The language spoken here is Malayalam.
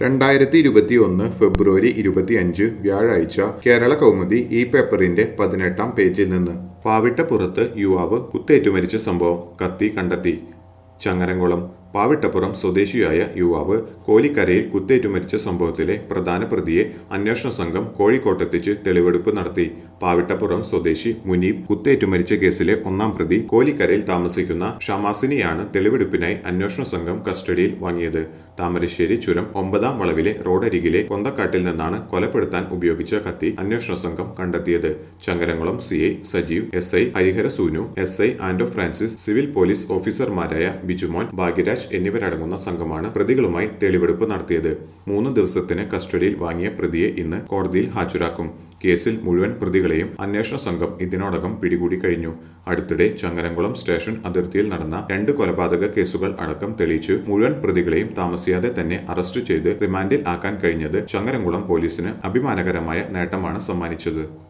രണ്ടായിരത്തി ഇരുപത്തി ഒന്ന് ഫെബ്രുവരി ഇരുപത്തിയഞ്ച് വ്യാഴാഴ്ച കേരള കൗമുദി ഈ പേപ്പറിന്റെ പതിനെട്ടാം പേജിൽ നിന്ന് പാവിട്ടപ്പുറത്ത് യുവാവ് കുത്തേറ്റു മരിച്ച സംഭവം കത്തി കണ്ടെത്തി ചങ്ങരംകുളം പാവിട്ടപ്പുറം സ്വദേശിയായ യുവാവ് കോലിക്കരയിൽ കുത്തേറ്റു മരിച്ച സംഭവത്തിലെ പ്രധാന പ്രതിയെ അന്വേഷണ സംഘം കോഴിക്കോട്ടെത്തിച്ച് തെളിവെടുപ്പ് നടത്തി പാവിട്ടപ്പുറം സ്വദേശി മുനീബ് കുത്തേറ്റു മരിച്ച കേസിലെ ഒന്നാം പ്രതി കോലിക്കരയിൽ താമസിക്കുന്ന ഷമാസിനെയാണ് തെളിവെടുപ്പിനായി അന്വേഷണ സംഘം കസ്റ്റഡിയിൽ വാങ്ങിയത് താമരശ്ശേരി ചുരം ഒമ്പതാം വളവിലെ റോഡരികിലെ കൊന്തക്കാട്ടിൽ നിന്നാണ് കൊലപ്പെടുത്താൻ ഉപയോഗിച്ച കത്തി അന്വേഷണ സംഘം കണ്ടെത്തിയത് Changaramkulam C I Sajeev S I Harihara Sunu S I Anto Francis civil police ഓഫീസർമാരായ ബിജുമോൻ ഭാഗ്യരാജ് എന്നിവരടങ്ങുന്ന സംഘമാണ് പ്രതികളുമായി തെളിവെടുപ്പ് നടത്തിയത് മൂന്ന് ദിവസത്തിന് കസ്റ്റഡിയിൽ വാങ്ങിയ പ്രതിയെ ഇന്ന് കോടതിയിൽ ഹാജരാക്കും കേസിൽ മുഴുവൻ പ്രതികളെയും അന്വേഷണ സംഘം ഇതിനോടകം പിടികൂടി കഴിഞ്ഞു അടുത്തിടെ ചങ്ങരംകുളം സ്റ്റേഷൻ അതിർത്തിയിൽ നടന്ന രണ്ട് കൊലപാതക കേസുകൾ അടക്കം തെളിയിച്ച് മുഴുവൻ പ്രതികളെയും താമസിയാതെ തന്നെ അറസ്റ്റ് ചെയ്ത് റിമാൻഡിൽ ആക്കാൻ കഴിഞ്ഞത് ചങ്ങരംകുളം പോലീസിന് അഭിമാനകരമായ നേട്ടമാണ് സമ്മാനിച്ചത്